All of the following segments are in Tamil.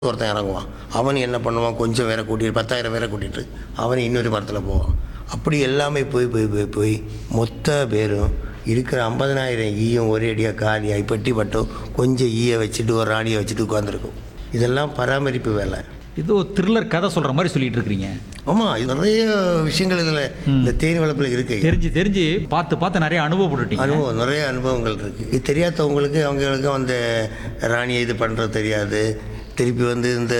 ஒருத்தன் இறங்குவான் அவன் என்ன பண்ணுவான் கொஞ்சம் வேற கூட்டிட்டு பத்தாயிரம் வேற கூட்டிட்டு அவன் இன்னொரு மரத்தில் போவான் அப்படி எல்லாமே போய் போய் போய் போய் மொத்த பேரும் இருக்கிற ஐம்பதனாயிரம் ஈயும் ஒரே அடியாக காலியாகி பட்டி பட்டும் கொஞ்சம் ஈயை வச்சுட்டு ஒரு ராணியை வச்சுட்டு உட்காந்துருக்கும் இதெல்லாம் பராமரிப்பு வேலை ஏதோ த்ரில்லர் கதை சொல்ற மாதிரி சொல்லிட்டு இருக்கிறீங்க ஆமாம் இது நிறைய விஷயங்கள் இதில் இந்த தேனி வளர்ப்பில் இருக்கு தெரிஞ்சு தெரிஞ்சு பார்த்து பார்த்து நிறைய அனுபவப்பட்டுட்டீங்க அனுபவம் நிறைய அனுபவங்கள் இருக்குது இது தெரியாதவங்களுக்கு அவங்களுக்கு அந்த ராணியை இது பண்ணுறது தெரியாது திருப்பி வந்து இந்த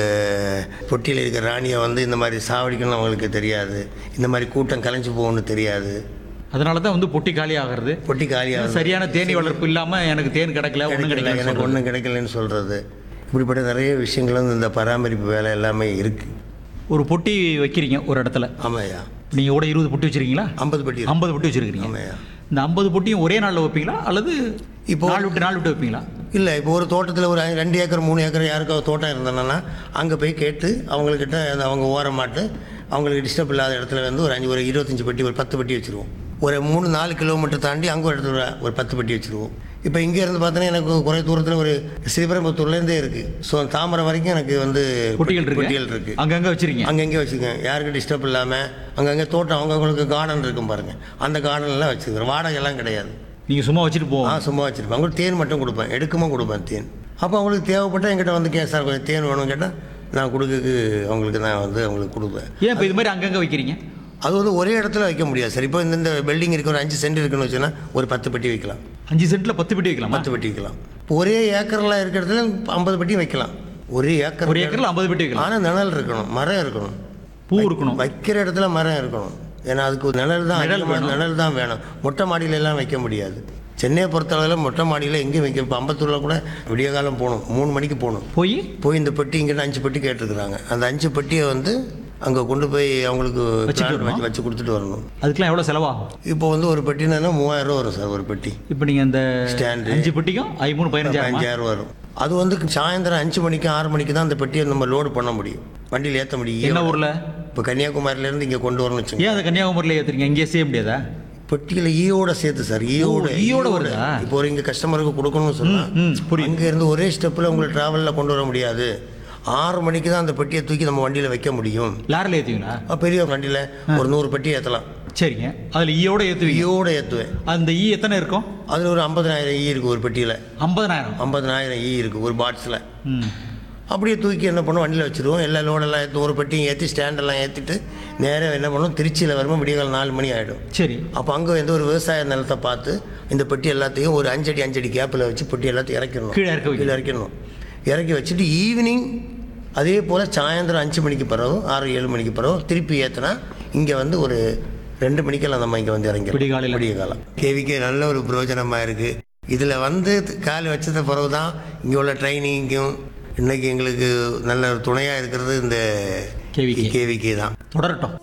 பொட்டியில் இருக்கிற ராணியை வந்து இந்த மாதிரி சாவடிக்கணும்னு அவங்களுக்கு தெரியாது இந்த மாதிரி கூட்டம் கலைஞ்சு போகணும்னு தெரியாது அதனால தான் வந்து பொட்டி காலி ஆகிறது பொட்டி காலியாக சரியான தேனி வளர்ப்பு இல்லாம எனக்கு தேன் கிடைக்கல ஒன்றும் கிடைக்கல எனக்கு ஒன்றும் கிடைக்கலன்னு சொல்கிறது இப்படிப்பட்ட நிறைய விஷயங்கள் வந்து இந்த பராமரிப்பு வேலை எல்லாமே இருக்குது ஒரு பொட்டி வைக்கிறீங்க ஒரு இடத்துல ஆமாய்யா நீங்க கூட இருபது பொட்டி வச்சிருக்கீங்களா ஐம்பது பட்டி ஐம்பது பொட்டி வச்சிருக்கீங்க ஆமாய்யா இந்த ஐம்பது பொட்டியும் ஒரே நாளில் வைப்பீங்களா அல்லது இப்போ- நாள் விட்டு நாள் விட்டு வைப்பீங்களா இல்லை இப்போ ஒரு தோட்டத்தில் ஒரு ஐ- ரெண்டு ஏக்கர் மூணு ஏக்கர் யாருக்காவது தோட்டம் இருந்ததுன்னா அங்கே போய் கேட்டு அவங்கக்கிட்ட அந்த அவங்க ஓரமாட்டு அவங்களுக்கு டிஸ்டர்ப் இல்லாத இடத்துல வந்து ஒரு அஞ்சு ஒரு இருபத்தஞ்சி பெட்டி ஒரு பத்து பெட்டி வச்சுருவோம் ஒரு மூணு நாலு கிலோமீட்டர் தாண்டி அங்கே ஒரு இடத்துல ஒரு பத்து பெட்டி வச்சுருவோம் இப்போ இங்கே இருந்து பார்த்தோன்னா எனக்கு குறை தூரத்தில் ஒரு ஸ்ரீபெரும்புத்தூர்லேருந்தே இருக்குது ஸோ தாமரை வரைக்கும் எனக்கு வந்து பொட்டிகள் இருக்கு பொட்டிகள் இருக்குது அங்கங்க வச்சிருக்கீங்க அங்கங்கே வச்சுக்கேன் யாருக்கும் டிஸ்டர்ப் இல்லாமல் அங்கங்கே தோட்டம் அவங்கவுங்களுக்கு கார்டன் இருக்கும் பாருங்கள் அந்த கார்டன்லாம் வச்சுக்கிறேன் வாடகை எல்லாம் கிடையாது நீங்க சும்மா வச்சுட்டு ஆ போவோம் சும்மா வச்சுருப்பேன் அவங்களுக்கு தேன் மட்டும் கொடுப்பேன் எடுக்கமா கொடுப்பேன் தேன் அப்போ அவங்களுக்கு தேவைப்பட்ட என்கிட்ட வந்து கே சார் கொஞ்சம் தேன் வேணும்னு கேட்டால் நான் கொடுக்கறதுக்கு அவங்களுக்கு நான் வந்து அவங்களுக்கு கொடுப்பேன் ஏன் இப்போ இது மாதிரி அங்கங்க வைக்கிறீங்க அது வந்து ஒரே இடத்துல வைக்க முடியாது சார் இப்போ இந்த பில்டிங் இருக்க ஒரு அஞ்சு சென்ட் இருக்குன்னு வச்சுன்னா ஒரு பத்து பெட்டி வைக்கலாம் அஞ்சு சென்ட்ல பத்து பெட்டி வைக்கலாமா பத்து பெட்டி வைக்கலாம் இப்போ ஒரே ஏக்கர்லாம் இருக்கிற இடத்துல ஐம்பது பெட்டி வைக்கலாம் ஒரு ஏக்கர் ஒரு ஏக்கர்ல ஐம்பது பெட்டி வைக்கலாம் ஆனால் நிழல் இருக்கணும் மரம் இருக்கணும் பூ இருக்கணும் வைக்கிற இடத்துல மரம் இருக்கணும் ஏன்னா அதுக்கு ஒரு நிழல் தான் நிழல் அதிகமா- நிழல் தான் வேணும் மொட்டை மாடியில எல்லாம் வைக்க முடியாது சென்னையை பொறுத்தளவில் மொட்டை மாடியில் எங்கேயும் வைக்க இப்போ அம்பத்தூரில் கூட விடிய காலம் போகணும் மூணு மணிக்கு போகணும் போய் போய் இந்த பெட்டி இங்கிட்ட அஞ்சு பெட்டி கேட்டிருக்கிறாங்க அந்த அஞ்சு பெட்டியை வந்து அங்கே கொண்டு போய் அவங்களுக்கு வச்சுட்டு plan வரணும். வச்சு வச்சு கொடுத்துட்டு வரணும் அதுக்கெல்லாம் எவ்வளோ செலவாகும் இப்போ வந்து ஒரு பெட்டினா மூவாயிரம் ரூபா வரும் சார் ஒரு பெட்டி இப்போ நீங்க இந்த Stand. அஞ்சு பெட்டிக்கும் ஐ மூணு பதினஞ்சாயிரம் அஞ்சாயிரம் ரூபா வரும் அது வந்து சாயந்தரம் அஞ்சு மணிக்கு ஆறு மணிக்கு தான் அந்த பெட்டியை நம்ம லோடு பண்ண முடியும் வண்டியில் ஏற்ற என்ன முடியும் ஊர்ல இப்போ கன்னியாகுமரியிலேருந்து இங்கே கொண்டு வரணும்னு வச்சுங்க ஏன் அதை கன்னியாகுமரியில் ஏத்துறீங்க இங்கேயே செய்ய முடியாதா பெட்டியில் ஈயோட சேர்த்து சார் ஈயோட ஓ, ஈயோட வருதா? இப்போ ஒரு இங்கே கஸ்டமருக்கு கொடுக்கணும்னு சொன்னால் ம், புரியுது. அங்கே இருந்து ஒரே ஸ்டெப்பில் உங்களுக்கு ட்ராவலில் கொண்டு வர முடியாது ஆறு மணிக்கு தான் அந்த பெட்டியை தூக்கி நம்ம வண்டியில் வைக்க முடியும் லாரில் ஏற்றுவீங்களா அப்ப பெரிய வண்டியில் ஒரு நூறு பெட்டி ஏற்றலாம் சரிங்க அதில் ஈயோட ஏற்றுவீங்க ஈயோட ஏற்றுவேன் அந்த ஈ எத்தனை இருக்கும் அதில் ஒரு ஐம்பதனாயிரம் ஈ இருக்குது ஒரு பெட்டியில் ஐம்பதனாயிரம் ஐம்பதனாயிரம் ஈ இருக்குது ஒரு பாக்ஸில் ம் அப்படியே தூக்கி என்ன பண்ணுவோம் வண்டியில் வச்சுருவோம் எல்லா லோடெல்லாம் ஏற்றி ஒரு பெட்டியும் ஏற்றி ஸ்டாண்டெல்லாம் ஏற்றிட்டு நேராக என்ன பண்ணுவோம் திருச்சியில் வரும்போது விடியகால் நாலு மணி ஆகிடும் சரி அப்போ அங்கே வந்து ஒரு விவசாய நிலத்தை பார்த்து இந்த பெட்டி எல்லாத்தையும் ஒரு அஞ்சடி அஞ்சடி கேப்பில் வச்சு பெட்டி எல்லாத்தையும் இறக்கிடணும் கீழே இறக்க வைக்கணும். கீழே இறக்கிடணும் இறக்கி வச்சுட்டு ஈவினிங் அதே போல் சாயந்தரம் அஞ்சு மணிக்கு பிறகு ஆறு ஏழு மணிக்கு பிறகு திருப்பி ஏற்றினா இங்கே வந்து ஒரு ரெண்டு மணிக்கெல்லாம் நம்ம இங்கே வந்து இறங்கி விடிகாலையில. விடிய காலம் கேவிக்கே நல்ல ஒரு பிரயோஜனமாக இருக்குது இதில் வந்து கால் வச்சத பிறகு தான் இங்கே உள்ள ட்ரைனிங்கும் இன்னைக்கு எங்களுக்கு நல்ல ஒரு துணையாக இருக்கிறது இந்த KVK. கேவிகே தான் தொடரட்டும்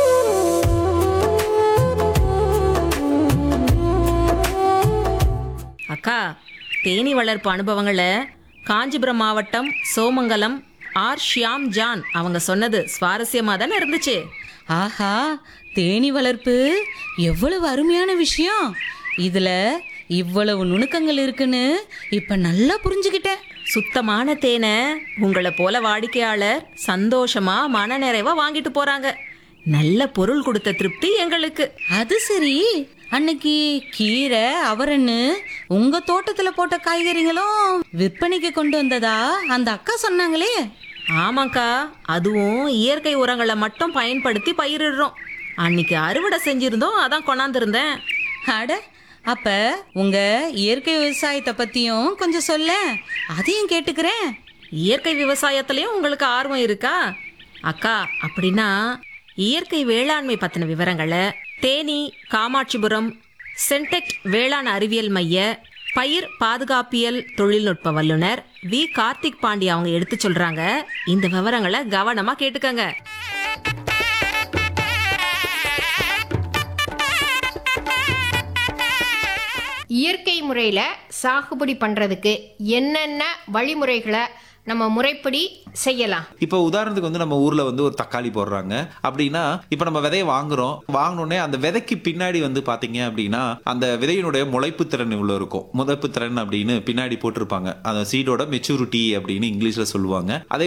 அக்கா தேனி வளர்ப்பு அனுபவங்களை காஞ்சிபுரம் மாவட்டம் சோமங்கலம் ஆர் ஷியாம் ஜான் அவங்க சொன்னது சுவாரஸ்யமாக தானே இருந்துச்சு ஆஹா தேனி வளர்ப்பு எவ்வளவு அருமையான விஷயம் இதுல இவ்வளவு நுணுக்கங்கள் இருக்குன்னு இப்ப நல்லா புரிஞ்சுக்கிட்டேன் சுத்தமான தேனை உங்களை போல வாடிக்கையாளர் சந்தோஷமா மனநிறைவா வாங்கிட்டு போறாங்க நல்ல பொருள் கொடுத்த திருப்தி எங்களுக்கு அது சரி அன்னைக்கு கீரை அவரன்னு உங்க தோட்டத்துல போட்ட காய்கறிகளும் விற்பனைக்கு கொண்டு வந்ததா அந்த அக்கா சொன்னாங்களே ஆமாக்கா அதுவும் இயற்கை உரங்களை மட்டும் பயன்படுத்தி பயிரிடுறோம் அன்னைக்கு அறுவடை செஞ்சிருந்தோம் அதான் கொண்டாந்துருந்தேன் அட அப்ப உங்க இயற்கை விவசாயத்தை பத்தியும் கொஞ்சம் சொல்ல அதையும் கேட்டுக்கிறேன் இயற்கை விவசாயத்திலையும் உங்களுக்கு ஆர்வம் இருக்கா அக்கா அப்படின்னா இயற்கை வேளாண்மை பத்தின விவரங்களை தேனி காமாட்சிபுரம் சென்டெக் வேளாண் அறிவியல் மைய பயிர் பாதுகாப்பியல் தொழில்நுட்ப வல்லுனர் வி கார்த்திக் பாண்டி அவங்க எடுத்து சொல்றாங்க இந்த விவரங்களை கவனமா கேட்டுக்கங்க இயற்கை முறையில் சாகுபடி பண்ணுறதுக்கு என்னென்ன வழிமுறைகளை நம்ம முறைப்படி செய்யலாம் இப்போ உதாரணத்துக்கு வந்து நம்ம ஊர்ல வந்து ஒரு தக்காளி போடுறாங்க அப்படின்னா இப்போ நம்ம விதையை வாங்குறோம் வாங்கினோடனே அந்த விதைக்கு பின்னாடி வந்து பாத்தீங்க அப்படின்னா அந்த விதையினுடைய முளைப்பு திறன் இவ்வளோ இருக்கும் முளைப்பு திறன் அப்படின்னு பின்னாடி போட்டிருப்பாங்க அந்த சீடோட மெச்சூரிட்டி அப்படின்னு இங்கிலீஷ்ல சொல்லுவாங்க அதே